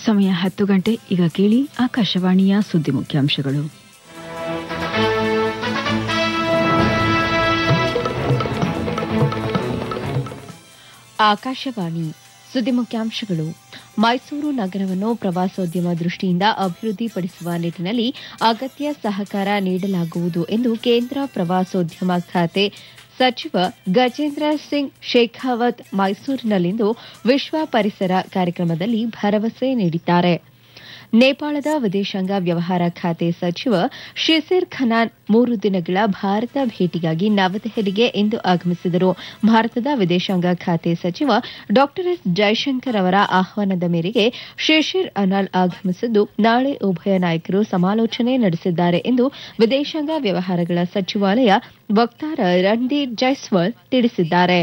ಸಮಯ ಹತ್ತು ಗಂಟೆ ಈಗ ಕೇಳಿ ಆಕಾಶವಾಣಿಯ ಸುದ್ದಿ ಮುಖ್ಯಾಂಶಗಳು ಆಕಾಶವಾಣಿ ಸುದ್ದಿ ಮುಖ್ಯಾಂಶಗಳು ಮೈಸೂರು ನಗರವನ್ನು ಪ್ರವಾಸೋದ್ಯಮ ದೃಷ್ಟಿಯಿಂದ ಅಭಿವೃದ್ಧಿಪಡಿಸುವ ನಿಟ್ಟಿನಲ್ಲಿ ಅಗತ್ಯ ಸಹಕಾರ ನೀಡಲಾಗುವುದು ಎಂದು ಕೇಂದ್ರ ಪ್ರವಾಸೋದ್ಯಮ ಖಾತೆ ಸಚಿವ ಗಜೇಂದ್ರ ಸಿಂಗ್ ಶೇಖಾವತ್ ಮೈಸೂರಿನಲ್ಲಿಂದು ವಿಶ್ವ ಪರಿಸರ ಕಾರ್ಯಕ್ರಮದಲ್ಲಿ ಭರವಸೆ ನೀಡಿದ್ದಾರೆ ನೇಪಾಳದ ವಿದೇಶಾಂಗ ವ್ಯವಹಾರ ಖಾತೆ ಸಚಿವ ಶಿಸಿರ್ ಖನಾನ್ ಮೂರು ದಿನಗಳ ಭಾರತ ಭೇಟಿಗಾಗಿ ನವದೆಹಲಿಗೆ ಇಂದು ಆಗಮಿಸಿದರು ಭಾರತದ ವಿದೇಶಾಂಗ ಖಾತೆ ಸಚಿವ ಡಾ ಎಸ್ ಜೈಶಂಕರ್ ಅವರ ಆಹ್ವಾನದ ಮೇರೆಗೆ ಶಿಶಿರ್ ಅನಾಲ್ ಆಗಮಿಸಿದ್ದು ನಾಳೆ ಉಭಯ ನಾಯಕರು ಸಮಾಲೋಚನೆ ನಡೆಸಿದ್ದಾರೆ ಎಂದು ವಿದೇಶಾಂಗ ವ್ಯವಹಾರಗಳ ಸಚಿವಾಲಯ ವಕ್ತಾರ ರಣದೀಪ್ ಜೈಸ್ವಾಲ್ ತಿಳಿಸಿದ್ದಾರೆ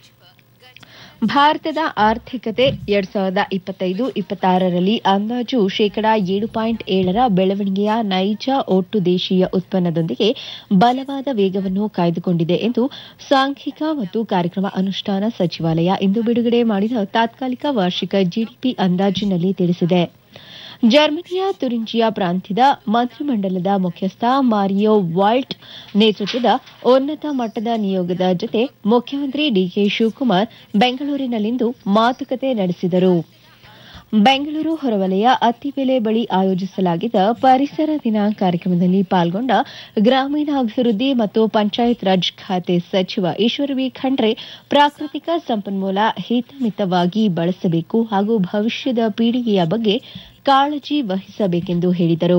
ಭಾರತದ ಆರ್ಥಿಕತೆ ಎರಡ್ ಸಾವಿರದ ಇಪ್ಪತ್ತೈದು ಇಪ್ಪತ್ತಾರರಲ್ಲಿ ಅಂದಾಜು ಶೇಕಡಾ ಏಳು ಪಾಯಿಂಟ್ ಏಳರ ಬೆಳವಣಿಗೆಯ ನೈಜ ಒಟ್ಟು ದೇಶೀಯ ಉತ್ಪನ್ನದೊಂದಿಗೆ ಬಲವಾದ ವೇಗವನ್ನು ಕಾಯ್ದುಕೊಂಡಿದೆ ಎಂದು ಸಾಂಖ್ಯಿಕ ಮತ್ತು ಕಾರ್ಯಕ್ರಮ ಅನುಷ್ಠಾನ ಸಚಿವಾಲಯ ಇಂದು ಬಿಡುಗಡೆ ಮಾಡಿದ ತಾತ್ಕಾಲಿಕ ವಾರ್ಷಿಕ ಜಿಡಿಪಿ ಅಂದಾಜಿನಲ್ಲಿ ತಿಳಿಸಿದೆ ಜರ್ಮನಿಯ ತುರಿಂಜಿಯಾ ಪ್ರಾಂತ್ಯದ ಮಂತ್ರಿಮಂಡಲದ ಮುಖ್ಯಸ್ಥ ಮಾರಿಯೋ ವಾಲ್ಟ್ ನೇತೃತ್ವದ ಉನ್ನತ ಮಟ್ಟದ ನಿಯೋಗದ ಜೊತೆ ಮುಖ್ಯಮಂತ್ರಿ ಡಿಕೆ ಶಿವಕುಮಾರ್ ಬೆಂಗಳೂರಿನಲ್ಲಿಂದು ಮಾತುಕತೆ ನಡೆಸಿದರು ಬೆಂಗಳೂರು ಹೊರವಲಯ ಅತ್ತಿಬೆಲೆ ಬಳಿ ಆಯೋಜಿಸಲಾಗಿದ್ದ ಪರಿಸರ ದಿನ ಕಾರ್ಯಕ್ರಮದಲ್ಲಿ ಪಾಲ್ಗೊಂಡ ಗ್ರಾಮೀಣಾಭಿವೃದ್ಧಿ ಮತ್ತು ಪಂಚಾಯತ್ ರಾಜ್ ಖಾತೆ ಸಚಿವ ಈಶ್ವರ ಬಿ ಖಂಡ್ರೆ ಪ್ರಾಕೃತಿಕ ಸಂಪನ್ಮೂಲ ಹಿತಮಿತವಾಗಿ ಬಳಸಬೇಕು ಹಾಗೂ ಭವಿಷ್ಯದ ಪೀಳಿಗೆಯ ಬಗ್ಗೆ ಕಾಳಜಿ ವಹಿಸಬೇಕೆಂದು ಹೇಳಿದರು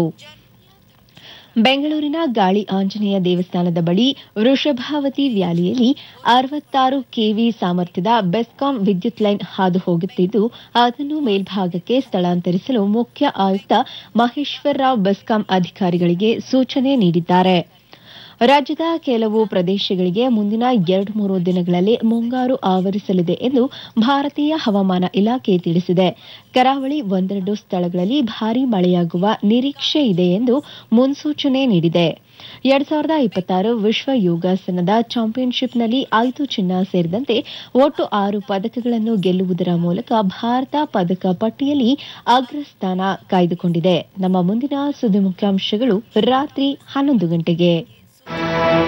ಬೆಂಗಳೂರಿನ ಗಾಳಿ ಆಂಜನೇಯ ದೇವಸ್ಥಾನದ ಬಳಿ ವೃಷಭಾವತಿ ವ್ಯಾಲಿಯಲ್ಲಿ ಅರವತ್ತಾರು ಕೆವಿ ಸಾಮರ್ಥ್ಯದ ಬೆಸ್ಕಾಂ ವಿದ್ಯುತ್ ಲೈನ್ ಹಾದು ಹೋಗುತ್ತಿದ್ದು ಅದನ್ನು ಮೇಲ್ಭಾಗಕ್ಕೆ ಸ್ಥಳಾಂತರಿಸಲು ಮುಖ್ಯ ಆಯುಕ್ತ ಮಹೇಶ್ವರ್ ರಾವ್ ಬೆಸ್ಕಾಂ ಅಧಿಕಾರಿಗಳಿಗೆ ಸೂಚನೆ ನೀಡಿದ್ದಾರೆ ರಾಜ್ಯದ ಕೆಲವು ಪ್ರದೇಶಗಳಿಗೆ ಮುಂದಿನ ಎರಡು ಮೂರು ದಿನಗಳಲ್ಲಿ ಮುಂಗಾರು ಆವರಿಸಲಿದೆ ಎಂದು ಭಾರತೀಯ ಹವಾಮಾನ ಇಲಾಖೆ ತಿಳಿಸಿದೆ ಕರಾವಳಿ ಒಂದೆರಡು ಸ್ಥಳಗಳಲ್ಲಿ ಭಾರೀ ಮಳೆಯಾಗುವ ನಿರೀಕ್ಷೆ ಇದೆ ಎಂದು ಮುನ್ಸೂಚನೆ ನೀಡಿದೆ ಎರಡ್ ಸಾವಿರದ ಇಪ್ಪತ್ತಾರು ವಿಶ್ವ ಯೋಗಾಸನದ ಚಾಂಪಿಯನ್ಶಿಪ್ನಲ್ಲಿ ಐದು ಚಿನ್ನ ಸೇರಿದಂತೆ ಒಟ್ಟು ಆರು ಪದಕಗಳನ್ನು ಗೆಲ್ಲುವುದರ ಮೂಲಕ ಭಾರತ ಪದಕ ಪಟ್ಟಿಯಲ್ಲಿ ಅಗ್ರಸ್ಥಾನ ಕಾಯ್ದುಕೊಂಡಿದೆ ನಮ್ಮ ಮುಂದಿನ ಸುದ್ದಿ ಮುಖ್ಯಾಂಶಗಳು ರಾತ್ರಿ ಹನ್ನೊಂದು ಗಂಟೆಗೆ